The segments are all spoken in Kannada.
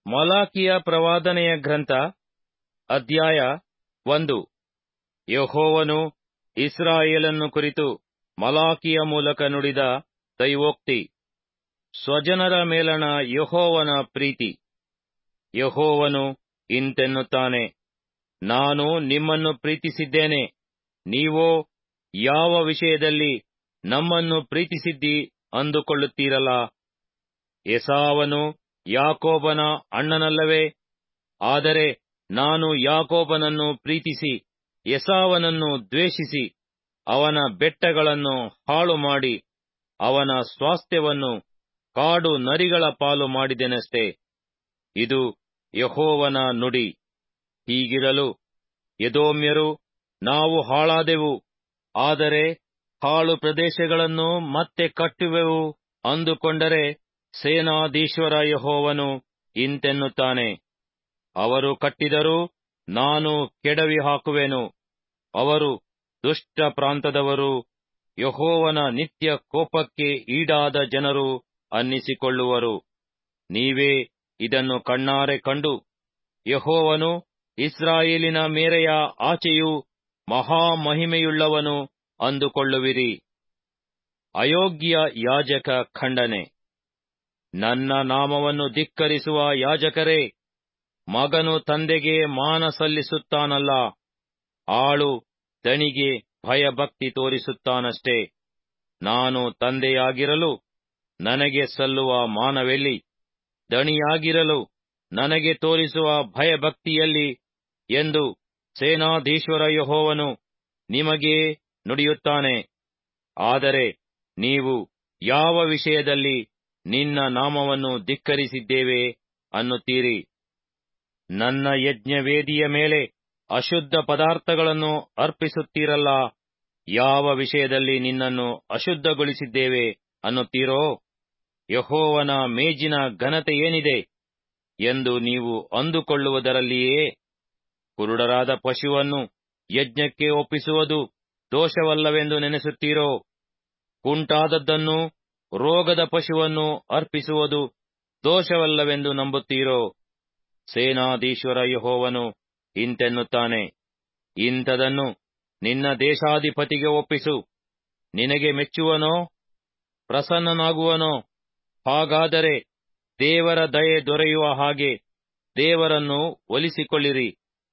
ಮಲಾಕಿಯ ಪ್ರವಾದನೆಯ ಗ್ರಂಥ ಅಧ್ಯಾಯ ಒಂದು ಯೆಹೋವನು ಇಸ್ರಾಯೇಲನ್ನು ಕುರಿತು ಮಲಾಕಿಯ ಮೂಲಕ ನುಡಿದ ದೈವೋಕ್ತಿ ಸ್ವಜನರ ಮೇಲಣ ಯೆಹೋವನ ಪ್ರೀತಿ ಯೆಹೋವನು ಇಂತೆನ್ನುತ್ತಾನೆ ನಾನು ನಿಮ್ಮನ್ನು ಪ್ರೀತಿಸಿದ್ದೇನೆ ನೀವೋ ಯಾವ ವಿಷಯದಲ್ಲಿ ನಮ್ಮನ್ನು ಪ್ರೀತಿಸಿದ್ದಿ ಅಂದುಕೊಳ್ಳುತ್ತೀರಲ್ಲ ಎಸಾವನು ಯಾಕೋಬನ ಅಣ್ಣನಲ್ಲವೇ ಆದರೆ ನಾನು ಯಾಕೋಬನನ್ನು ಪ್ರೀತಿಸಿ ಎಸಾವನನ್ನು ದ್ವೇಷಿಸಿ ಅವನ ಬೆಟ್ಟಗಳನ್ನು ಹಾಳು ಮಾಡಿ ಅವನ ಸ್ವಾಸ್ಥ್ಯವನ್ನು ಕಾಡು ನರಿಗಳ ಪಾಲು ಮಾಡಿದೆನಷ್ಟೆ ಇದು ಯೆಹೋವನ ನುಡಿ ಹೀಗಿರಲು ಎದೋಮ್ಯರು ನಾವು ಹಾಳಾದೆವು ಆದರೆ ಹಾಳು ಪ್ರದೇಶಗಳನ್ನು ಮತ್ತೆ ಕಟ್ಟುವೆವು ಅಂದುಕೊಂಡರೆ ಸೇನಾಧೀಶ್ವರ ಯೆಹೋವನು ಇಂತೆನ್ನುತ್ತಾನೆ ಅವರು ಕಟ್ಟಿದರೂ ನಾನು ಕೆಡವಿ ಹಾಕುವೆನು ಅವರು ದುಷ್ಟ ಪ್ರಾಂತದವರು ಯೆಹೋವನ ನಿತ್ಯ ಕೋಪಕ್ಕೆ ಈಡಾದ ಜನರು ಅನ್ನಿಸಿಕೊಳ್ಳುವರು ನೀವೇ ಇದನ್ನು ಕಣ್ಣಾರೆ ಕಂಡು ಯೆಹೋವನು ಇಸ್ರಾಯೇಲಿನ ಮೇರೆಯ ಆಚೆಯೂ ಮಹಾಮಹಿಮೆಯುಳ್ಳವನು ಅಂದುಕೊಳ್ಳುವಿರಿ ಅಯೋಗ್ಯ ಯಾಜಕ ಖಂಡನೆ ನನ್ನ ನಾಮವನ್ನು ಧಿಕ್ಕರಿಸುವ ಯಾಜಕರೇ ಮಗನು ತಂದೆಗೆ ಮಾನ ಸಲ್ಲಿಸುತ್ತಾನಲ್ಲ ಆಳು ದಣಿಗೆ ಭಯಭಕ್ತಿ ತೋರಿಸುತ್ತಾನಷ್ಟೇ ನಾನು ತಂದೆಯಾಗಿರಲು ನನಗೆ ಸಲ್ಲುವ ಮಾನವೆಲ್ಲಿ ದಣಿಯಾಗಿರಲು ನನಗೆ ತೋರಿಸುವ ಭಯಭಕ್ತಿಯಲ್ಲಿ ಎಂದು ಸೇನಾಧೀಶ್ವರ ಯೆಹೋವನು ನಿಮಗೇ ನುಡಿಯುತ್ತಾನೆ ಆದರೆ ನೀವು ಯಾವ ವಿಷಯದಲ್ಲಿ ನಿನ್ನ ನಾಮವನ್ನು ಧಿಕ್ಕರಿಸಿದ್ದೇವೆ ಅನ್ನುತ್ತೀರಿ ನನ್ನ ಯಜ್ಞವೇದಿಯ ಮೇಲೆ ಅಶುದ್ಧ ಪದಾರ್ಥಗಳನ್ನು ಅರ್ಪಿಸುತ್ತೀರಲ್ಲ ಯಾವ ವಿಷಯದಲ್ಲಿ ನಿನ್ನನ್ನು ಅಶುದ್ಧಗೊಳಿಸಿದ್ದೇವೆ ಅನ್ನುತ್ತೀರೋ ಯಹೋವನ ಮೇಜಿನ ಘನತೆ ಏನಿದೆ ಎಂದು ನೀವು ಅಂದುಕೊಳ್ಳುವುದರಲ್ಲಿಯೇ ಕುರುಡರಾದ ಪಶುವನ್ನು ಯಜ್ಞಕ್ಕೆ ಒಪ್ಪಿಸುವುದು ದೋಷವಲ್ಲವೆಂದು ನೆನೆಸುತ್ತೀರೋ ಕುಂಟಾದದ್ದನ್ನು ರೋಗದ ಪಶುವನ್ನು ಅರ್ಪಿಸುವುದು ದೋಷವಲ್ಲವೆಂದು ನಂಬುತ್ತೀರೋ ಸೇನಾಧೀಶ್ವರ ಯಹೋವನು ಇಂತೆನ್ನುತ್ತಾನೆ ಇಂಥದನ್ನು ನಿನ್ನ ದೇಶಾಧಿಪತಿಗೆ ಒಪ್ಪಿಸು ನಿನಗೆ ಮೆಚ್ಚುವನೋ ಪ್ರಸನ್ನನಾಗುವನೋ ಹಾಗಾದರೆ ದೇವರ ದಯೆ ದೊರೆಯುವ ಹಾಗೆ ದೇವರನ್ನು ಒಲಿಸಿಕೊಳ್ಳಿರಿ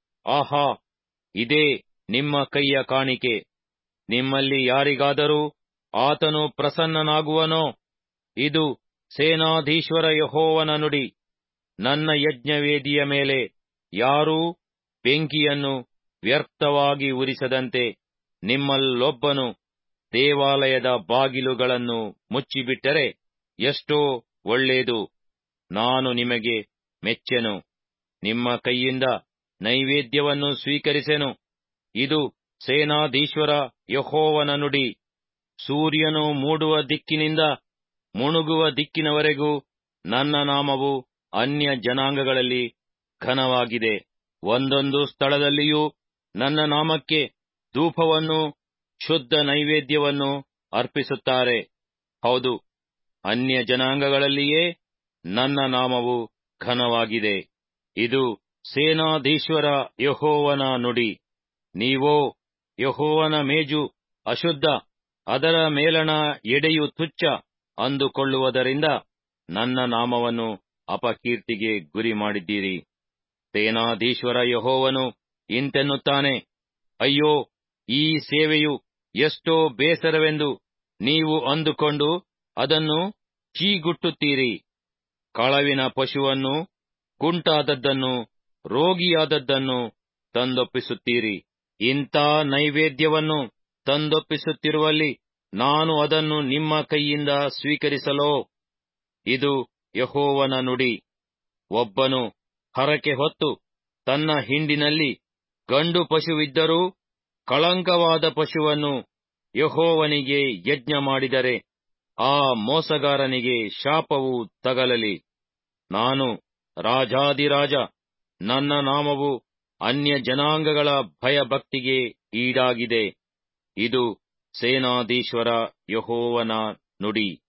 ಆಹಾ ಇದೇ ನಿಮ್ಮ ಕೈಯ ಕಾಣಿಕೆ ನಿಮ್ಮಲ್ಲಿ ಯಾರಿಗಾದರೂ ಆತನು ಪ್ರಸನ್ನನಾಗುವನೋ ಇದು ಸೇನಾಧೀಶ್ವರ ಯಹೋವನ ನುಡಿ ನನ್ನ ಯಜ್ಞವೇದಿಯ ಮೇಲೆ ಯಾರೂ ಬೆಂಕಿಯನ್ನು ವ್ಯರ್ಥವಾಗಿ ಉರಿಸದಂತೆ ನಿಮ್ಮಲ್ಲೊಬ್ಬನು ದೇವಾಲಯದ ಬಾಗಿಲುಗಳನ್ನು ಮುಚ್ಚಿಬಿಟ್ಟರೆ ಎಷ್ಟೋ ಒಳ್ಳೆಯದು ನಾನು ನಿಮಗೆ ಮೆಚ್ಚೆನು ನಿಮ್ಮ ಕೈಯಿಂದ ನೈವೇದ್ಯವನ್ನು ಸ್ವೀಕರಿಸೆನು ಇದು ಸೇನಾಧೀಶ್ವರ ಯಹೋವನ ನುಡಿ ಸೂರ್ಯನು ಮೂಡುವ ದಿಕ್ಕಿನಿಂದ ಮುಣುಗುವ ದಿಕ್ಕಿನವರೆಗೂ ನನ್ನ ನಾಮವು ಅನ್ಯ ಜನಾಂಗಗಳಲ್ಲಿ ಘನವಾಗಿದೆ ಒಂದೊಂದು ಸ್ಥಳದಲ್ಲಿಯೂ ನನ್ನ ನಾಮಕ್ಕೆ ಧೂಪವನ್ನು ಶುದ್ಧ ನೈವೇದ್ಯವನ್ನು ಅರ್ಪಿಸುತ್ತಾರೆ ಹೌದು ಅನ್ಯ ಜನಾಂಗಗಳಲ್ಲಿಯೇ ನನ್ನ ನಾಮವು ಘನವಾಗಿದೆ ಇದು ಸೇನಾಧೀಶ್ವರ ಯಹೋವನ ನುಡಿ ನೀವೋ ಯಹೋವನ ಮೇಜು ಅಶುದ್ಧ ಅದರ ಮೇಲಣ ಎಡೆಯು ತುಚ್ಛ ಅಂದುಕೊಳ್ಳುವುದರಿಂದ ನನ್ನ ನಾಮವನ್ನು ಅಪಕೀರ್ತಿಗೆ ಗುರಿ ಮಾಡಿದ್ದೀರಿ ಸೇನಾಧೀಶ್ವರ ಯಹೋವನು ಇಂತೆನ್ನುತ್ತಾನೆ ಅಯ್ಯೋ ಈ ಸೇವೆಯು ಎಷ್ಟೋ ಬೇಸರವೆಂದು ನೀವು ಅಂದುಕೊಂಡು ಅದನ್ನು ಚೀಗುಟ್ಟುತ್ತೀರಿ ಕಳವಿನ ಪಶುವನ್ನು ಕುಂಟಾದದ್ದನ್ನು ರೋಗಿಯಾದದ್ದನ್ನು ತಂದೊಪ್ಪಿಸುತ್ತೀರಿ ಇಂಥ ನೈವೇದ್ಯವನ್ನು ತಂದೊಪ್ಪಿಸುತ್ತಿರುವಲ್ಲಿ ನಾನು ಅದನ್ನು ನಿಮ್ಮ ಕೈಯಿಂದ ಸ್ವೀಕರಿಸಲೋ ಇದು ಯಹೋವನ ನುಡಿ ಒಬ್ಬನು ಹರಕೆ ಹೊತ್ತು ತನ್ನ ಹಿಂಡಿನಲ್ಲಿ ಗಂಡು ಪಶುವಿದ್ದರೂ ಕಳಂಕವಾದ ಪಶುವನ್ನು ಯಹೋವನಿಗೆ ಯಜ್ಞ ಮಾಡಿದರೆ ಆ ಮೋಸಗಾರನಿಗೆ ಶಾಪವು ತಗಲಲಿ ನಾನು ರಾಜಾದಿರಾಜ ನನ್ನ ನಾಮವು ಅನ್ಯ ಜನಾಂಗಗಳ ಭಯಭಕ್ತಿಗೆ ಈಡಾಗಿದೆ ಇದು ಸೇನಾಧೀಶ್ವರ ಯಹೋವನ ನುಡಿ